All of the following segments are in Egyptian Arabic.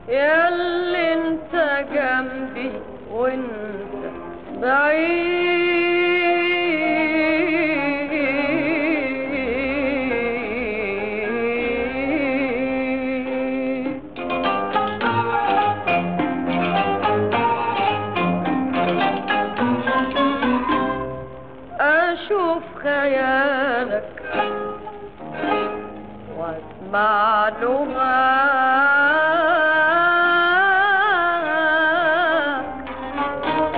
ياللي انت جنبي وانت بعيد أشوف خيالك واسمع لغاك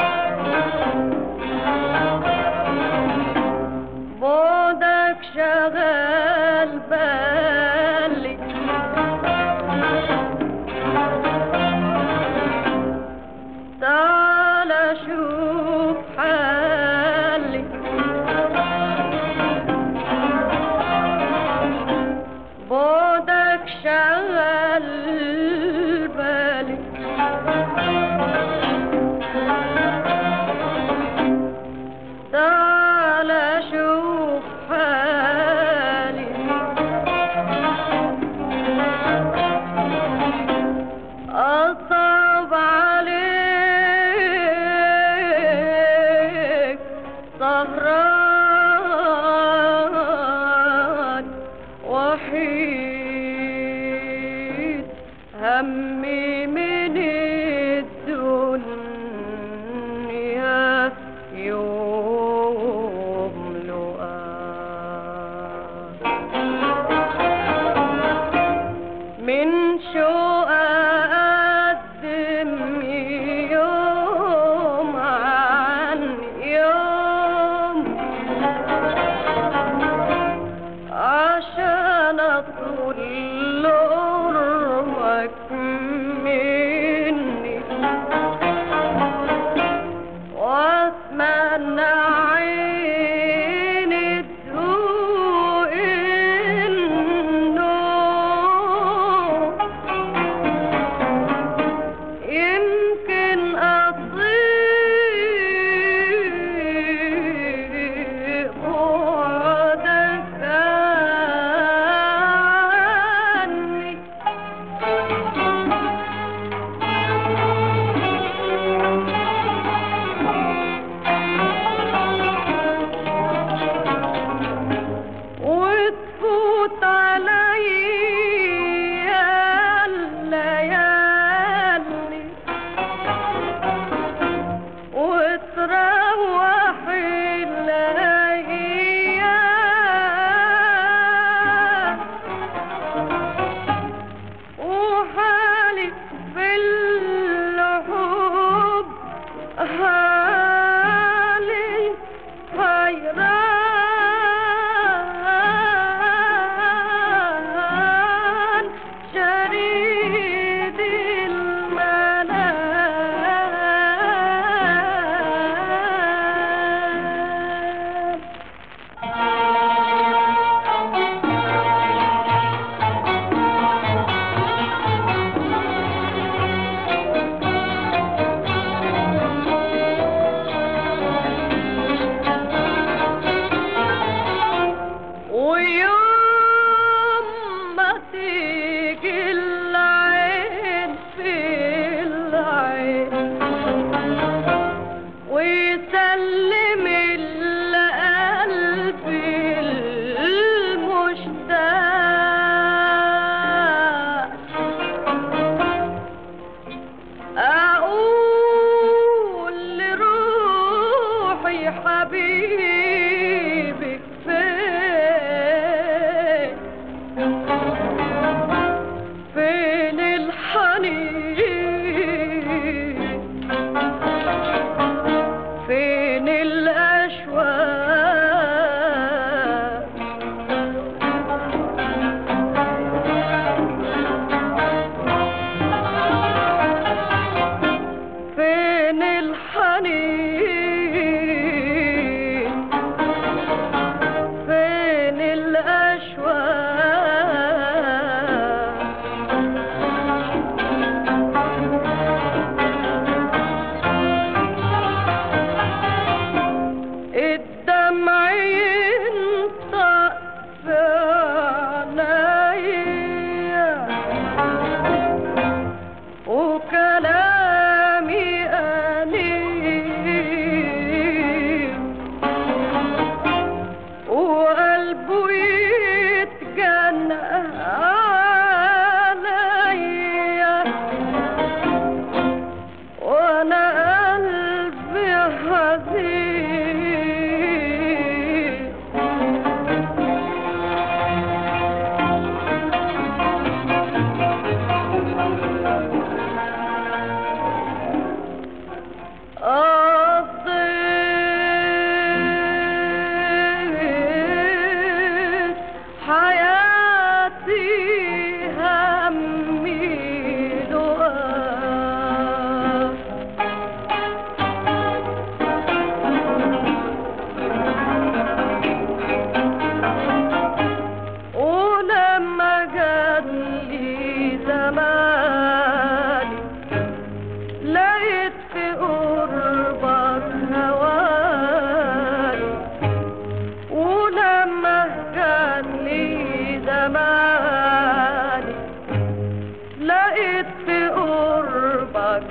بعدك شغال بالي تعال شوف حالي بعدك شغل بالي تعال شوف حالي أصعب عليك سهران وحيد همي من الدنيا يوم لقاك من شو أقدم يوم عن يوم عشان أطول قربك مني وأتمنى عيني تذوق النوم يمكن أطيق بعدك عني وتفوت عليا الليالي وتروح الايام وحالي في الحب حالي حيران شريد المنام ويوم ما تيجي العين في العين ويسلم القلب المشتاق أقول لروحي حبيبك فين فين الحنين فين الأشواق فين الحنين فين الأشواق زماني لقيت في قربك هواني ولما كان لي زماني لقيت في قربك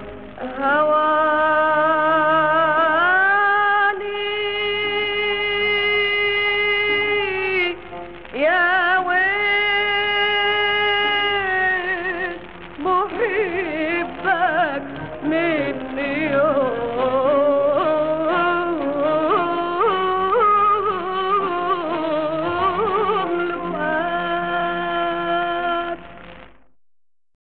هواني يا ويل محبك من يوم